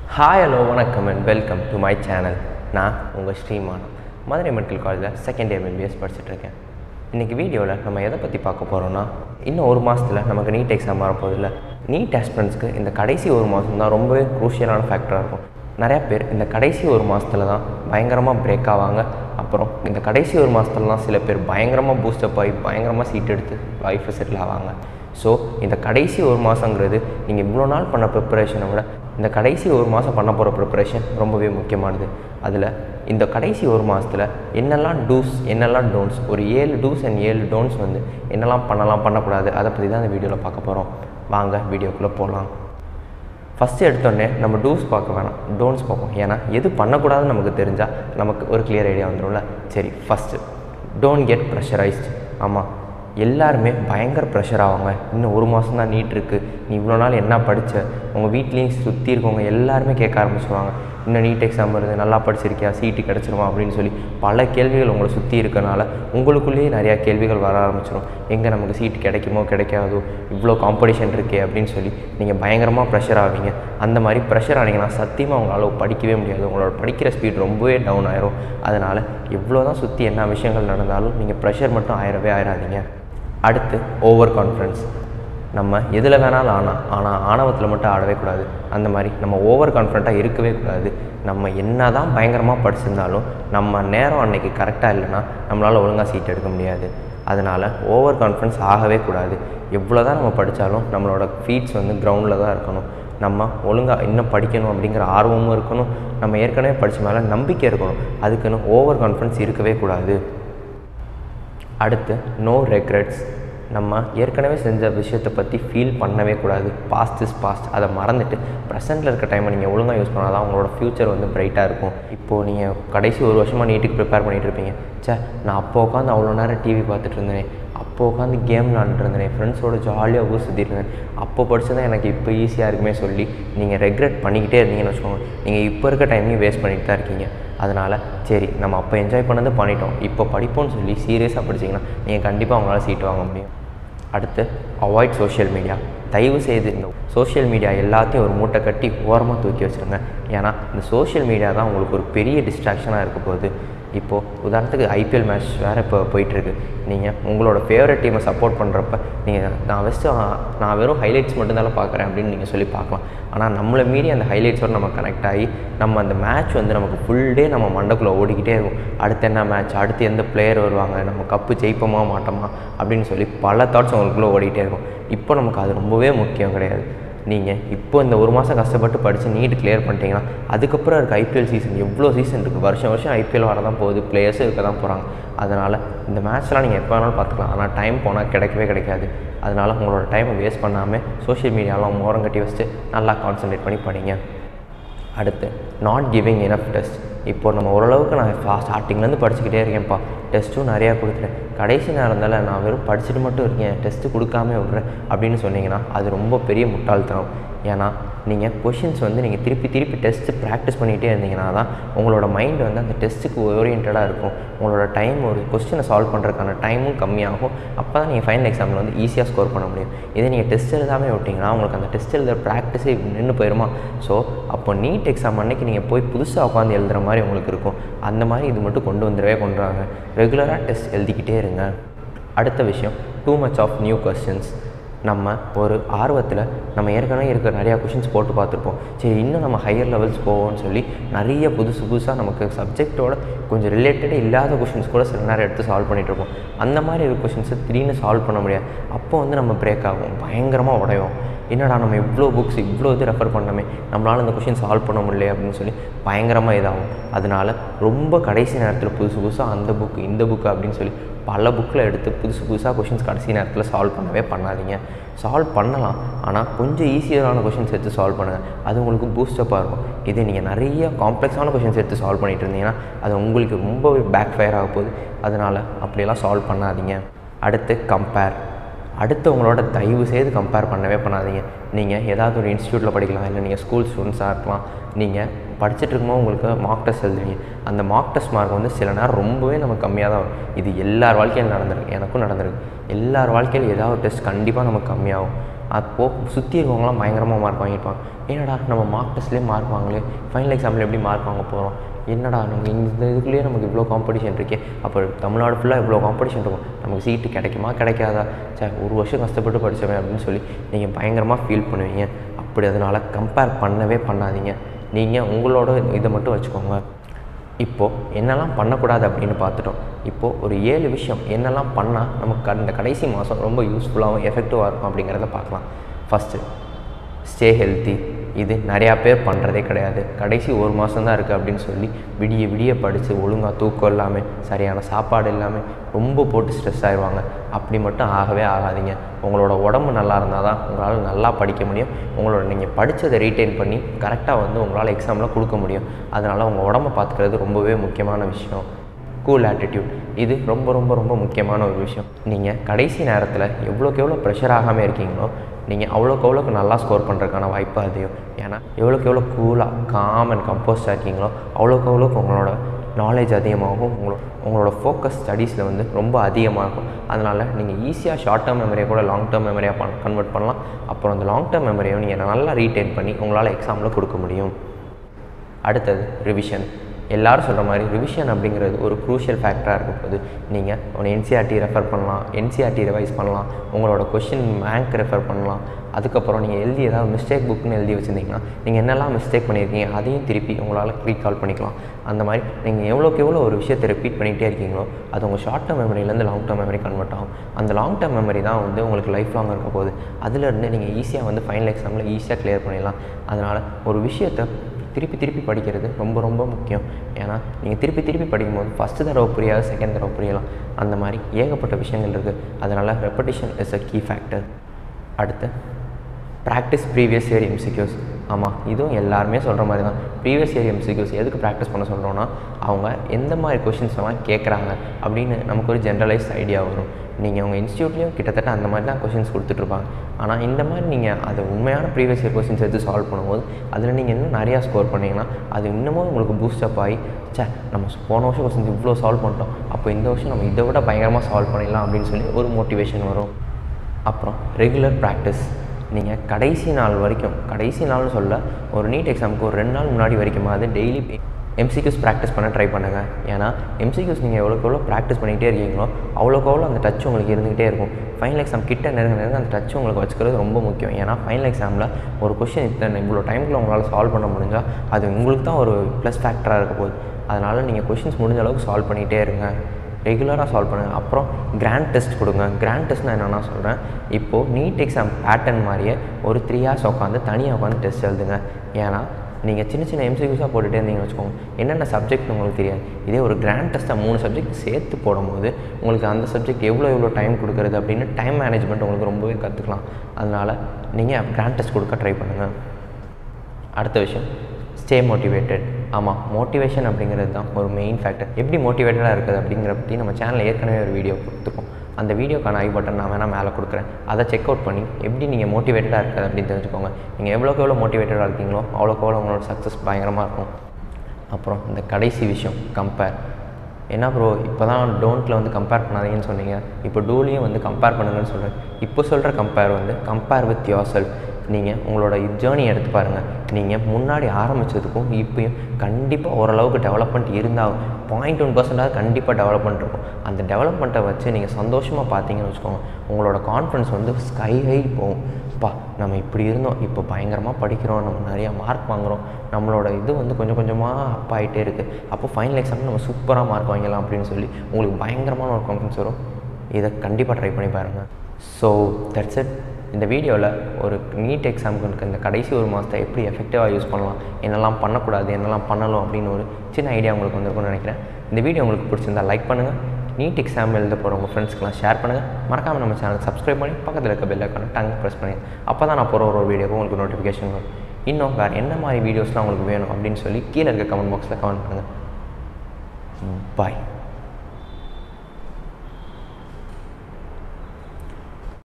hi hello வணக்கம் and welcome to my channel நான் உங்கள் ஸ்ரீமானம் மதுரை மெடிக்கல் காலேஜில் செகண்ட் இயர் எம்பிபிஎஸ் படிச்சுட்ருக்கேன் இன்றைக்கி வீடியோவில் நம்ம எதை பற்றி பார்க்க போகிறோன்னா இன்னும் ஒரு மாதத்தில் நமக்கு நீட் எக்ஸாம் வரப்போதில்ல நீட் ஆஸ்பிரண்ட்ஸ்க்கு இந்த கடைசி ஒரு மாதம் தான் ரொம்பவே குரூஷியலான ஃபேக்டராக இருக்கும் நிறையா பேர் இந்த கடைசி ஒரு மாதத்தில் தான் பயங்கரமாக பிரேக் ஆவாங்க அப்புறம் இந்த கடைசி ஒரு மாதத்துல தான் சில பேர் பயங்கரமாக பூஸ்டப் ஆகி பயங்கரமாக சீட் எடுத்து லைஃப்பில் செட்டில் ஆவாங்க ஸோ இந்த கடைசி ஒரு மாதங்கிறது நீங்கள் இவ்வளோ நாள் பண்ண ப்ரிப்பரேஷனை விட இந்த கடைசி ஒரு மாதம் பண்ண போகிற ப்ரிப்பரேஷன் ரொம்பவே முக்கியமானது அதில் இந்த கடைசி ஒரு மாதத்தில் என்னெல்லாம் டூஸ் என்னெல்லாம் டோன்ஸ் ஒரு ஏழு டூஸ் அண்ட் ஏழு டோன்ஸ் வந்து என்னெல்லாம் பண்ணலாம் பண்ணக்கூடாது அதை பற்றி தான் இந்த வீடியோவில் பார்க்க போகிறோம் வாங்க வீடியோக்குள்ளே போகலாம் ஃபஸ்ட்டு எடுத்தோடனே நம்ம டூஸ் பார்க்க வேணாம் டோன்ஸ் பார்ப்போம் ஏன்னா எது பண்ணக்கூடாதுன்னு நமக்கு தெரிஞ்சால் நமக்கு ஒரு கிளியர் ஐடியா வந்துடும்ல சரி ஃபஸ்ட்டு டோன்ட் கெட் ப்ரெஷரைஸ்ட் ஆமாம் எல்லாருமே பயங்கர ப்ரெஷர் ஆவாங்க இன்னும் ஒரு மாதம் தான் நீட் இருக்குது நீ இவ்வளோ நாள் என்ன படித்த உங்கள் வீட்லேயும் சுற்றி இருக்கவங்க எல்லாருமே கேட்க ஆரம்பிச்சிருவாங்க இன்னும் நீட் எக்ஸாம் வருது நல்லா படிச்சிருக்கியா சீட்டு கிடச்சிருமா அப்படின்னு சொல்லி பல கேள்விகள் உங்களை சுற்றி இருக்கனால உங்களுக்குள்ளேயே நிறையா கேள்விகள் வர ஆரம்பிச்சிடும் எங்கே நமக்கு சீட்டு கிடைக்குமோ கிடைக்காதோ இவ்வளோ காம்படிஷன் இருக்கே அப்படின்னு சொல்லி நீங்கள் பயங்கரமாக ப்ரெஷர் ஆவீங்க அந்த மாதிரி ப்ரெஷர் ஆனீங்கன்னா சத்தியமாக உங்களால் படிக்கவே முடியாது உங்களோட படிக்கிற ஸ்பீட் ரொம்பவே டவுன் ஆயிரும் அதனால் எவ்வளோ தான் சுற்றி என்ன விஷயங்கள் நடந்தாலும் நீங்கள் ப்ரெஷர் மட்டும் ஆயிரவே ஆயிராதீங்க அடுத்து ஓவர் கான்ஃபிடன்ஸ் நம்ம எதில் வேணாலும் ஆனால் ஆனால் ஆணவத்தில் மட்டும் ஆடவே கூடாது அந்த மாதிரி நம்ம ஓவர் கான்ஃபிடண்ட்டாக இருக்கவே கூடாது நம்ம என்ன தான் பயங்கரமாக படிச்சிருந்தாலும் நம்ம நேரம் அன்னைக்கு கரெக்டாக இல்லைன்னா நம்மளால் ஒழுங்காக சீட் எடுக்க முடியாது அதனால் ஓவர் கான்ஃபிடன்ஸ் ஆகவே கூடாது எவ்வளோ தான் நம்ம படித்தாலும் நம்மளோட ஃபீட்ஸ் வந்து கிரவுண்டில் தான் இருக்கணும் நம்ம ஒழுங்காக இன்னும் படிக்கணும் அப்படிங்கிற ஆர்வமும் இருக்கணும் நம்ம ஏற்கனவே படித்த மேலே நம்பிக்கை இருக்கணும் அதுக்குன்னு ஓவர் கான்ஃபிடன்ஸ் இருக்கவே கூடாது அடுத்து நோ ரெக்ரெட்ஸ் நம்ம ஏற்கனவே செஞ்ச விஷயத்தை பற்றி ஃபீல் பண்ணவே கூடாது பாஸ்ட் இஸ் பாஸ்ட் அதை மறந்துட்டு ப்ரெசென்ட்டில் இருக்க டைமை நீங்கள் ஒழுங்காக யூஸ் பண்ணால் தான் உங்களோட ஃப்யூச்சர் வந்து பிரைட்டாக இருக்கும் இப்போது நீங்கள் கடைசி ஒரு வருஷமாக நீட்டுக்கு ப்ரிப்பேர் பண்ணிகிட்டு இருப்பீங்க சே நான் அப்போ உட்காந்து அவ்வளோ நேரம் டிவி பார்த்துட்டு இருந்தேன் அப்போ உட்காந்து கேம் விளாண்டுட்டு இருந்தேன் ஃப்ரெண்ட்ஸோட ஜாலியாக ஊர் சுற்றிட்டு இருந்தேன் அப்போ படிச்சதான் எனக்கு இப்போ ஈஸியாக இருக்குமே சொல்லி நீங்கள் ரெக்ரெட் பண்ணிக்கிட்டே இருந்தீங்கன்னு வச்சுக்கோங்க நீங்கள் இப்போ இருக்க டைமையும் வேஸ்ட் பண்ணிட்டு தான் இருக்கீங்க அதனால் சரி நம்ம அப்போ என்ஜாய் பண்ணது பண்ணிட்டோம் இப்போ படிப்போம்னு சொல்லி சீரியஸாக படிச்சிங்கன்னா நீங்கள் கண்டிப்பாக உங்களால் சீட் வாங்க முடியும் அடுத்து அவாய்ட் சோஷியல் மீடியா தயவு செய்து இந்த சோஷியல் மீடியா எல்லாத்தையும் ஒரு மூட்டை கட்டி ஓரமாக தூக்கி வச்சுருங்க ஏன்னா இந்த சோஷியல் மீடியா தான் உங்களுக்கு ஒரு பெரிய டிஸ்ட்ராக்ஷனாக இருக்க போகுது இப்போது உதாரணத்துக்கு ஐபிஎல் மேட்ச் வேறு இப்போ போயிட்டுருக்கு நீங்கள் உங்களோட ஃபேவரட் டீமை சப்போர்ட் பண்ணுறப்ப நீங்கள் நான் ஃபஸ்ட்டு நான் வெறும் ஹைலைட்ஸ் மட்டும்தானே பார்க்குறேன் அப்படின்னு நீங்கள் சொல்லி பார்க்கலாம் ஆனால் நம்மளை மீறி அந்த ஹைலைட்ஸோடு நம்ம கனெக்ட் ஆகி நம்ம அந்த மேட்ச் வந்து நமக்கு ஃபுல் டே நம்ம மண்டக்குள்ளே ஓடிக்கிட்டே இருக்கும் அடுத்து என்ன மேட்ச் அடுத்து எந்த பிளேயர் வருவாங்க நம்ம கப்பு ஜெயிப்போமா மாட்டோமா அப்படின்னு சொல்லி பல தாட்ஸ் உங்களுக்குள்ளே ஓடிக்கிட்டே இருக்கும் இப்போ நமக்கு அது ரொம்பவே முக்கியம் கிடையாது நீங்கள் இப்போ இந்த ஒரு மாதம் கஷ்டப்பட்டு படித்து நீட் கிளியர் பண்ணிட்டீங்கன்னா அதுக்கப்புறம் இருக்க ஐபிஎல் சீசன் எவ்வளோ சீசன் இருக்குது வருஷம் வருஷம் ஐபிஎல் வர தான் போகுது பிளேயர்ஸும் இருக்க தான் போகிறாங்க அதனால் இந்த மேட்ச்லாம் நீங்கள் எப்போ வேணாலும் பார்த்துக்கலாம் ஆனால் டைம் போனால் கிடைக்கவே கிடைக்காது அதனால் உங்களோட டைமை வேஸ்ட் பண்ணாமல் சோஷியல் மீடியாலாம் ஓரம் கட்டி வச்சுட்டு நல்லா கான்சன்ட்ரேட் பண்ணி படிங்க அடுத்து நாட் கிவிங் இனஃப் டெஸ்ட் இப்போ நம்ம ஓரளவுக்கு நான் ஃபா ஸ்டார்டிங்லேருந்து படிச்சுக்கிட்டே இருக்கேன்ப்பா டெஸ்ட்டும் நிறையா கொடுத்துட்டேன் கடைசி நேரம் தானே நான் வெறும் படிச்சுட்டு மட்டும் இருக்கேன் டெஸ்ட்டு கொடுக்காம விட்றேன் அப்படின்னு சொன்னீங்கன்னா அது ரொம்ப பெரிய முட்டாள்தனம் ஏன்னா நீங்கள் கொஷின்ஸ் வந்து நீங்கள் திருப்பி திருப்பி டெஸ்ட்டு ப்ராக்டிஸ் பண்ணிகிட்டே இருந்தீங்கன்னா தான் உங்களோட மைண்ட் வந்து அந்த டெஸ்ட்டுக்கு ஓரியன்டாக இருக்கும் உங்களோட டைம் ஒரு கொஸ்டினை சால்வ் பண்ணுறதுக்கான டைமும் கம்மியாகும் அப்போ தான் நீங்கள் ஃபைனல் எக்ஸாமில் வந்து ஈஸியாக ஸ்கோர் பண்ண முடியும் இதே நீங்கள் டெஸ்ட் எழுதாமல் விட்டிங்கன்னா உங்களுக்கு அந்த டெஸ்ட் எழுதுகிற ப்ராக்டிஸே நின்று போயிருமா ஸோ அப்போ நீட் எக்ஸாம் அன்னைக்கு நீங்கள் போய் புதுசாக உட்காந்து எழுதுகிற மாதிரி உங்களுக்கு இருக்கும் அந்த மாதிரி இது மட்டும் கொண்டு வந்துடவே கொண்டு வாங்க ரெகுலராக டெஸ்ட் எழுதிக்கிட்டே இருங்க அடுத்த விஷயம் too much of new questions நம்ம ஒரு ஆர்வத்தில் நம்ம ஏற்கனவே இருக்க நிறையா கொஷின்ஸ் போட்டு பார்த்துருப்போம் சரி இன்னும் நம்ம ஹையர் லெவல்ஸ் போவோம்னு சொல்லி நிறைய புதுசு புதுசாக நமக்கு சப்ஜெக்டோட கொஞ்சம் ரிலேட்டடே இல்லாத கொஷின்ஸ் கூட சில நேரம் எடுத்து சால்வ் பண்ணிகிட்ருப்போம் அந்த மாதிரி இருக்க கொஷின்ஸை திடீர்னு சால்வ் பண்ண முடியாது அப்போ வந்து நம்ம பிரேக் ஆகும் பயங்கரமாக உடையும் என்னடா நம்ம இவ்வளோ புக்ஸ் இவ்வளோ இது ரெஃபர் பண்ணோமே நம்மளால் இந்த கொஷின் சால்வ் பண்ண முடியல அப்படின்னு சொல்லி பயங்கரமாக இதாகும் அதனால் ரொம்ப கடைசி நேரத்தில் புதுசு புதுசாக அந்த புக்கு இந்த புக்கு அப்படின்னு சொல்லி பல புக்கில் எடுத்து புதுசு புதுசாக கொஷின்ஸ் கடைசி நேரத்தில் சால்வ் பண்ணவே பண்ணாதீங்க சால்வ் பண்ணலாம் ஆனால் கொஞ்சம் ஈஸியரான கொஷின்ஸ் எடுத்து சால்வ் பண்ணுங்கள் அது உங்களுக்கு பூஸ்டப்பாக இருக்கும் இதே நீங்கள் நிறைய காம்ப்ளெக்ஸான கொஷின்ஸ் எடுத்து சால்வ் பண்ணிகிட்டு இருந்தீங்கன்னா அது உங்களுக்கு ரொம்பவே பேக் ஃபயர் ஆக போகுது அதனால் அப்படியெல்லாம் சால்வ் பண்ணாதீங்க அடுத்து கம்பேர் அடுத்தவங்களோட தயவு செய்து கம்பேர் பண்ணவே பண்ணாதீங்க நீங்கள் ஏதாவது ஒரு இன்ஸ்டியூட்டில் படிக்கலாம் இல்லை நீங்கள் ஸ்கூல் ஸ்டூடெண்ட்ஸாக இருக்கலாம் நீங்கள் படிச்சுட்டு இருக்கும்போது உங்களுக்கு மார்க் டெஸ்ட் எழுதுவீங்க அந்த மார்க் டெஸ்ட் மார்க் வந்து சில நேரம் ரொம்பவே நமக்கு கம்மியாக தான் வரும் இது எல்லார் வாழ்க்கையிலும் நடந்திருக்கு எனக்கும் நடந்திருக்கு எல்லார் வாழ்க்கையிலும் ஏதாவது ஒரு டெஸ்ட் கண்டிப்பாக நமக்கு கம்மியாகும் அப்போ சுற்றி இருக்கவங்களாம் பயங்கரமாக மார்க் வாங்கியிருப்பாங்க என்னடா நம்ம மார்க் டெஸ்ட்லேயே மார்க் வாங்கலையே ஃபைனல் எக்ஸாமில் எப்படி மார்க் வாங்க போகிறோம் என்னடா நம்ம இந்த இதுக்குள்ளேயே நமக்கு இவ்வளோ காம்படிஷன் இருக்கே அப்போ தமிழ்நாடு ஃபுல்லாக இவ்வளோ காம்படிஷன் இருக்கும் நமக்கு சீட்டு கிடைக்குமா கிடைக்காதா சே ஒரு வருஷம் கஷ்டப்பட்டு படித்தவன் அப்படின்னு சொல்லி நீங்கள் பயங்கரமாக ஃபீல் பண்ணுவீங்க அப்படி அதனால் கம்பேர் பண்ணவே பண்ணாதீங்க நீங்கள் உங்களோட இதை மட்டும் வச்சுக்கோங்க இப்போது என்னெல்லாம் பண்ணக்கூடாது அப்படின்னு பார்த்துட்டோம் இப்போது ஒரு ஏழு விஷயம் என்னெல்லாம் பண்ணால் நமக்கு அந்த கடைசி மாதம் ரொம்ப யூஸ்ஃபுல்லாகவும் எஃபெக்டிவாக இருக்கும் அப்படிங்கிறத பார்க்கலாம் ஃபஸ்ட்டு ஸ்டே ஹெல்த்தி இது நிறையா பேர் பண்ணுறதே கிடையாது கடைசி ஒரு மாதம் தான் இருக்குது அப்படின்னு சொல்லி விடிய விடிய படித்து ஒழுங்காக தூக்கம் இல்லாமல் சரியான சாப்பாடு இல்லாமல் ரொம்ப போட்டு ஸ்ட்ரெஸ் ஆயிடுவாங்க அப்படி மட்டும் ஆகவே ஆகாதீங்க உங்களோட உடம்பு நல்லா இருந்தால் தான் உங்களால் நல்லா படிக்க முடியும் உங்களோட நீங்கள் படித்ததை ரீட்டைன் பண்ணி கரெக்டாக வந்து உங்களால் எக்ஸாமில் கொடுக்க முடியும் அதனால் உங்கள் உடம்பை பார்த்துக்கிறது ரொம்பவே முக்கியமான விஷயம் கூல் ஆட்டிடியூட் இது ரொம்ப ரொம்ப ரொம்ப முக்கியமான ஒரு விஷயம் நீங்கள் கடைசி நேரத்தில் எவ்வளோக்கு எவ்வளோ ப்ரெஷர் ஆகாமல் இருக்கீங்களோ நீங்கள் அவ்வளோக்கு அவ்வளோக்கு நல்லா ஸ்கோர் பண்ணுறதுக்கான வாய்ப்பு அதிகம் ஏன்னா எவ்வளோக்கு எவ்வளோ கூலாக காம் அண்ட் கம்போஸ்டாக இருக்கீங்களோ அவ்வளோக்கு அவ்வளோக்கு உங்களோட நாலேஜ் அதிகமாகும் உங்களோட உங்களோட ஃபோக்கஸ் ஸ்டடீஸில் வந்து ரொம்ப அதிகமாக இருக்கும் அதனால் நீங்கள் ஈஸியாக ஷார்ட் டேர்ம் மெமரியை கூட லாங் டேர்ம் மெமரியாக பண் கன்வெர்ட் பண்ணலாம் அப்புறம் அந்த லாங் டேர்ம் மெமரியை நீங்கள் நல்லா ரீட்டைன் பண்ணி உங்களால் எக்ஸாமில் கொடுக்க முடியும் அடுத்தது ரிவிஷன் எல்லாரும் சொல்கிற மாதிரி ரிவிஷன் அப்படிங்கிறது ஒரு க்ரூஷியல் ஃபேக்டராக இருக்க போது நீங்கள் ஒரு என்சிஆர்டி ரெஃபர் பண்ணலாம் என்சிஆர்டி ரிவைஸ் பண்ணலாம் உங்களோட கொஷின் பேங்க் ரெஃபர் பண்ணலாம் அதுக்கப்புறம் நீங்கள் எழுதி ஏதாவது மிஸ்டேக் புக்னு எழுதி வச்சுருந்தீங்கன்னா நீங்கள் என்னெல்லாம் மிஸ்டேக் பண்ணியிருக்கீங்க அதையும் திருப்பி உங்களால் ரீகால் பண்ணிக்கலாம் அந்த மாதிரி நீங்கள் எவ்வளோக்கு எவ்வளோ ஒரு விஷயத்தை ரிப்பீட் பண்ணிகிட்டே இருக்கீங்களோ அது உங்கள் ஷார்ட் டேர்ம் மெமரியிலேருந்து லாங் டேர்ம் மெமரி கன்வெர்ட் ஆகும் அந்த லாங் டேர்ம் மெமரி தான் வந்து உங்களுக்கு லைஃப் லாங் இருக்க போகுது அதுலேருந்து நீங்கள் ஈஸியாக வந்து ஃபைனல் எக்ஸாமில் ஈஸியாக கிளியர் பண்ணிடலாம் அதனால் ஒரு விஷயத்தை திருப்பி திருப்பி படிக்கிறது ரொம்ப ரொம்ப முக்கியம் ஏன்னா நீங்கள் திருப்பி திருப்பி படிக்கும்போது ஃபஸ்ட்டு தடவை புரியாது செகண்ட் தடவை புரியலாம் அந்த மாதிரி ஏகப்பட்ட விஷயங்கள் இருக்குது அதனால் repetition is a key factor அடுத்து ப்ராக்டிஸ் ப்ரீவியஸ் இயர் எம்சிக்யூஸ் ஆமாம் இதுவும் எல்லாருமே சொல்கிற மாதிரி தான் ப்ரீவியஸ் இயர் எம்சிக்யூஸ் எதுக்கு ப்ராக்டிஸ் பண்ண சொல்கிறோன்னா அவங்க எந்த மாதிரி கொஷின்ஸ் எல்லாம் கேட்குறாங்க அப்படின்னு நமக்கு ஒரு ஜென்ரலைஸ் ஐடியா வரும் நீங்கள் உங்கள் இன்ஸ்டியூட்லேயும் கிட்டத்தட்ட அந்த மாதிரி தான் கொஷின்ஸ் கொடுத்துட்ருப்பாங்க ஆனால் இந்த மாதிரி நீங்கள் அதை உண்மையான ப்ரீவியஸ் இயர் கொஷின்ஸ் எடுத்து சால்வ் பண்ணும்போது அதில் நீங்கள் இன்னும் நிறையா ஸ்கோர் பண்ணிங்கன்னா அது இன்னமும் உங்களுக்கு பூஸ்டப் ஆகி சே நம்ம போன வருஷம் கொஷின்ஸ் இவ்வளோ சால்வ் பண்ணிட்டோம் அப்போ இந்த வருஷம் நம்ம இதை விட பயங்கரமாக சால்வ் பண்ணிடலாம் அப்படின்னு சொல்லி ஒரு மோட்டிவேஷன் வரும் அப்புறம் ரெகுலர் ப்ராக்டிஸ் நீங்கள் கடைசி நாள் வரைக்கும் கடைசி நாள்னு சொல்ல ஒரு நீட் எக்ஸாமுக்கு ஒரு ரெண்டு நாள் முன்னாடி வரைக்குமாவது டெய்லி எம்சிக்யூஸ் ப்ராக்டிஸ் பண்ண ட்ரை பண்ணுங்கள் ஏன்னா எம்சிக்யூஸ் நீங்கள் எவ்வளோக்கு எவ்வளோ ப்ராக்டிஸ் பண்ணிகிட்டே இருக்கீங்களோ அவ்வளோக்கு எவ்வளோ அந்த டச் உங்களுக்கு இருந்துகிட்டே இருக்கும் ஃபைனல் எக்ஸாம் கிட்ட நெருங்க நெருங்க அந்த டச் உங்களுக்கு வச்சுக்கிறது ரொம்ப முக்கியம் ஏன்னா ஃபைனல் எக்ஸாமில் ஒரு கொஷின் இத்தனை இவ்வளோ டைமுக்குள்ள உங்களால் சால்வ் பண்ண முடிஞ்சால் அது உங்களுக்கு தான் ஒரு ப்ளஸ் ஃபேக்டராக இருக்க போகுது அதனால் நீங்கள் கொஷின்ஸ் முடிஞ்ச அளவுக்கு சால்வ் பண்ணிகிட்டே இருங்க ரெகுலராக சால்வ் பண்ணுங்கள் அப்புறம் கிராண்ட் டெஸ்ட் கொடுங்க கிராண்ட் டெஸ்ட் நான் என்னென்னா சொல்கிறேன் இப்போது நீட் எக்ஸாம் பேட்டர்ன் மாதிரியே ஒரு த்ரீ ஹார்ஸ் உட்காந்து தனியாக உட்காந்து டெஸ்ட் எழுதுங்க ஏன்னா நீங்கள் சின்ன சின்ன எம்சிக்யூஸாக போட்டுகிட்டே இருந்தீங்கன்னு வச்சுக்கோங்க என்னென்ன சப்ஜெக்ட் உங்களுக்கு தெரியாது இதே ஒரு கிராண்ட் டெஸ்ட்டாக மூணு சப்ஜெக்ட் சேர்த்து போடும்போது உங்களுக்கு அந்த சப்ஜெக்ட் எவ்வளோ எவ்வளோ டைம் கொடுக்குறது அப்படின்னு டைம் மேனேஜ்மெண்ட் உங்களுக்கு ரொம்பவே கற்றுக்கலாம் அதனால் நீங்கள் கிராண்ட் டெஸ்ட் கொடுக்க ட்ரை பண்ணுங்கள் அடுத்த விஷயம் ஸ்டே மோட்டிவேட்டட் ஆமாம் மோட்டிவேஷன் அப்படிங்கிறது தான் ஒரு மெயின் ஃபேக்டர் எப்படி மோட்டிவேட்டடாக இருக்குது அப்படிங்கிற பற்றி நம்ம சேனலில் ஏற்கனவே ஒரு வீடியோ கொடுத்துருக்கோம் அந்த வீடியோக்கான ஐ பட்டன் நான் வேணால் மேலே கொடுக்குறேன் அதை செக் அவுட் பண்ணி எப்படி நீங்கள் மோட்டிவேட்டடாக இருக்குது அப்படின்னு தெரிஞ்சுக்கோங்க நீங்கள் எவ்வளோக்கு எவ்வளோ மோட்டிவேட்டடாக இருக்கீங்களோ அவ்வளோக்கு எவ்வளோ உங்களோட சக்ஸஸ் பயங்கரமாக இருக்கும் அப்புறம் இந்த கடைசி விஷயம் கம்பேர் என்ன ப்ரோ இப்போ தான் டோன்ட்டில் வந்து கம்பேர் பண்ணாதீங்கன்னு சொன்னீங்க இப்போ டூலையும் வந்து கம்பேர் பண்ணுங்கன்னு சொல்கிறேன் இப்போ சொல்கிற கம்பேர் வந்து கம்பேர் வித் யோர் செல்ஃப் நீங்கள் உங்களோட ஜேர்னி எடுத்து பாருங்கள் நீங்கள் முன்னாடி ஆரம்பித்ததுக்கும் இப்போயும் கண்டிப்பாக ஓரளவுக்கு டெவலப்மெண்ட் இருந்தால் பாயிண்ட் ஒன் பர்சன்டாக கண்டிப்பாக டெவலப்மெண்ட் இருக்கும் அந்த டெவலப்மெண்ட்டை வச்சு நீங்கள் சந்தோஷமாக பார்த்தீங்கன்னு வச்சுக்கோங்க உங்களோட கான்ஃபிடன்ஸ் வந்து ஸ்கை ஹை போகும் பா நம்ம இப்படி இருந்தோம் இப்போ பயங்கரமாக படிக்கிறோம் நம்ம நிறையா மார்க் வாங்குகிறோம் நம்மளோட இது வந்து கொஞ்சம் கொஞ்சமாக அப் ஆகிட்டே இருக்குது அப்போ ஃபைனல் எக்ஸாம் நம்ம சூப்பராக மார்க் வாங்கிடலாம் அப்படின்னு சொல்லி உங்களுக்கு பயங்கரமான ஒரு கான்ஃபிடன்ஸ் வரும் இதை கண்டிப்பாக ட்ரை பண்ணி பாருங்கள் ஸோ தட்ஸ் இட் இந்த வீடியோவில் ஒரு நீட் எக்ஸாமுக்கு இருக்க இந்த கடைசி ஒரு மாதத்தை எப்படி எஃபெக்டிவாக யூஸ் பண்ணலாம் என்னெல்லாம் பண்ணக்கூடாது என்னெல்லாம் பண்ணலாம் அப்படின்னு ஒரு சின்ன ஐடியா உங்களுக்கு வந்திருக்கும்னு நினைக்கிறேன் இந்த வீடியோ உங்களுக்கு பிடிச்சிருந்தா லைக் பண்ணுங்கள் நீட் எக்ஸாம் எழுத போகிற உங்கள் ஃப்ரெண்ட்ஸ்க்கெலாம் ஷேர் பண்ணுங்கள் மறக்காமல் நம்ம சேனலுக்கு சப்ஸ்கிரைப் பண்ணி பக்கத்தில் இருக்க பெல் ஐக்கான டங் ப்ரெஸ் பண்ணி அப்போ தான் நான் போகிற ஒரு வீடியோக்கு உங்களுக்கு நோட்டிஃபிகேஷன் வரும் இன்னும் வேறு என்ன மாதிரி வீடியோஸ்லாம் உங்களுக்கு வேணும் அப்படின்னு சொல்லி கீழே இருக்க கமெண்ட் பாக்ஸில் கமெண்ட் பண்ணுங்கள் பாய்